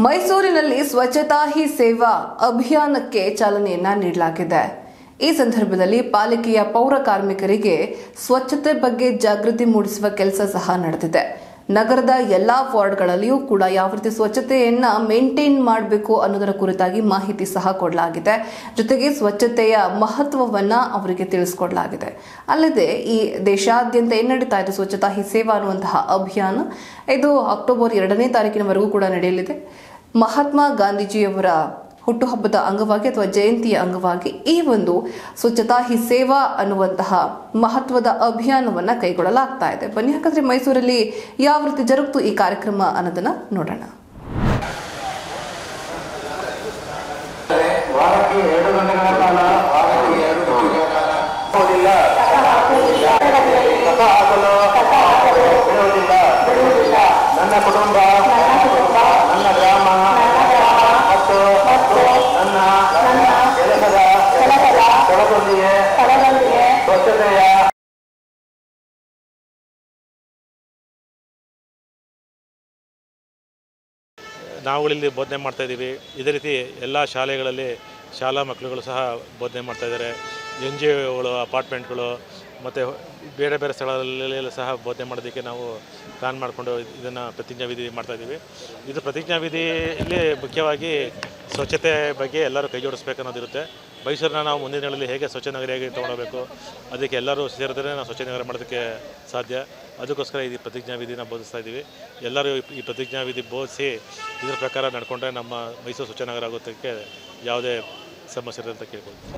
ಮೈಸೂರಿನಲ್ಲಿ ಸ್ವಚ್ಛತಾ ಹಿ ಸೇವಾ ಅಭಿಯಾನಕ್ಕೆ ಚಾಲನೆಯನ್ನ ನೀಡಲಾಗಿದೆ ಈ ಸಂದರ್ಭದಲ್ಲಿ ಪಾಲಿಕೆಯ ಪೌರ ಕಾರ್ಮಿಕರಿಗೆ ಸ್ವಚ್ಛತೆ ಬಗ್ಗೆ ಜಾಗೃತಿ ಮೂಡಿಸುವ ಕೆಲಸ ಸಹ ನಡೆದಿದೆ ನಗರದ ಎಲ್ಲಾ ವಾರ್ಡ್ಗಳಲ್ಲಿಯೂ ಕೂಡ ಯಾವ ರೀತಿ ಸ್ವಚ್ಛತೆಯನ್ನ ಮೇಂಟೈನ್ ಮಾಡಬೇಕು ಅನ್ನೋದರ ಕುರಿತಾಗಿ ಮಾಹಿತಿ ಸಹ ಕೊಡಲಾಗಿದೆ ಜೊತೆಗೆ ಸ್ವಚ್ಛತೆಯ ಮಹತ್ವವನ್ನ ಅವರಿಗೆ ತಿಳಿಸ್ಕೊಡ್ಲಾಗಿದೆ ಅಲ್ಲದೆ ಈ ದೇಶಾದ್ಯಂತ ಏನ್ ನಡೀತಾ ಇದೆ ಸ್ವಚ್ಛತಾ ಹಿ ಸೇವಾ ಅನ್ನುವಂತಹ ಅಭಿಯಾನ ಇದು ಅಕ್ಟೋಬರ್ ಎರಡನೇ ತಾರೀಕಿನವರೆಗೂ ಕೂಡ ನಡೆಯಲಿದೆ ಮಹಾತ್ಮ ಗಾಂಧೀಜಿಯವರ ಹುಟ್ಟುಹಬ್ಬದ ಅಂಗವಾಗಿ ಅಥವಾ ಜಯಂತಿಯ ಅಂಗವಾಗಿ ಈ ಒಂದು ಸ್ವಚ್ಛತಾ ಹಿ ಸೇವಾ ಅನ್ನುವಂತಹ ಮಹತ್ವದ ಅಭಿಯಾನವನ್ನ ಕೈಗೊಳ್ಳಲಾಗ್ತಾ ಇದೆ ಬನ್ನಿ ಹಾಗಾದ್ರೆ ಮೈಸೂರಲ್ಲಿ ಯಾವ ರೀತಿ ಜರುಗ್ತು ಈ ಕಾರ್ಯಕ್ರಮ ಅನ್ನೋದನ್ನ ನೋಡೋಣ ವಾರಕ್ಕೆ ಎರಡು ಗಂಟೆಗಳ ಕಾಲ ವಾರಕ್ಕೆ ಎರಡು ಗಂಟೆಗಳ ಕಾಲ ಹೋಗುವುದಿಲ್ಲ ಕಸ ಹಾಕಲು ಬಿಡುವುದಿಲ್ಲ ನನ್ನ ಕುಟುಂಬ ನನ್ನ ಗ್ರಾಮ ಮತ್ತು ನನ್ನ ಕೆಲಸದ ಸ್ಥಳದೊಂದಿಗೆ ಸ್ವಚ್ಛತೆಯ ನಾವುಗಳಿಲ್ಲಿ ಬೋಧನೆ ಮಾಡ್ತಾ ಇದ್ದೀವಿ ಇದೇ ರೀತಿ ಎಲ್ಲ ಶಾಲೆಗಳಲ್ಲಿ ಶಾಲಾ ಮಕ್ಕಳುಗಳು ಸಹ ಬೋಧನೆ ಮಾಡ್ತಾ ಇದ್ದಾರೆ ಎನ್ ಜಿ ಒಗಳು ಅಪಾರ್ಟ್ಮೆಂಟ್ಗಳು ಮತ್ತು ಬೇರೆ ಬೇರೆ ಸ್ಥಳಗಳಲ್ಲಿ ಸಹ ಬೋಧನೆ ಮಾಡೋದಕ್ಕೆ ನಾವು ಪ್ಲ್ಯಾನ್ ಮಾಡಿಕೊಂಡು ಇದನ್ನು ಪ್ರತಿಜ್ಞಾ ವಿಧಿ ಮಾಡ್ತಾ ಇದ್ದೀವಿ ಇದು ಪ್ರತಿಜ್ಞಾ ವಿಧಿಯಲ್ಲಿ ಮುಖ್ಯವಾಗಿ ಸ್ವಚ್ಛತೆ ಬಗ್ಗೆ ಎಲ್ಲರೂ ಕೈ ಜೋಡಿಸ್ಬೇಕು ಅನ್ನೋದಿರುತ್ತೆ ಮೈಸೂರನ್ನ ನಾವು ಮುಂದಿನ ದಿನಗಳಲ್ಲಿ ಹೇಗೆ ಸ್ವಚ್ಛ ನಗರಿಯಾಗಿ ತೊಗೊಳ್ಬೇಕು ಅದಕ್ಕೆ ಎಲ್ಲರೂ ಸೇರಿದ್ರೆ ನಾವು ಸ್ವಚ್ಛ ನಗರ ಮಾಡೋದಕ್ಕೆ ಸಾಧ್ಯ ಅದಕ್ಕೋಸ್ಕರ ಈ ಪ್ರತಿಜ್ಞಾ ವಿಧಿನ ಬೋಧಿಸ್ತಾ ಇದ್ದೀವಿ ಎಲ್ಲರೂ ಈ- ಈ ಪ್ರತಿಜ್ಞಾ ವಿಧಿ ಬೋಧಿಸಿ ಇದ್ರ ಪ್ರಕಾರ ನಡ್ಕೊಂಡ್ರೆ ನಮ್ಮ ಮೈಸೂರು ಸ್ವಚ್ಛ ನಗರ ಆಗೋದಕ್ಕೆ ಯಾವುದೇ ಸಮಸ್ಯೆ ಇರುತ್ತೆ ಅಂತ ಕೇಳ್ಬೋದು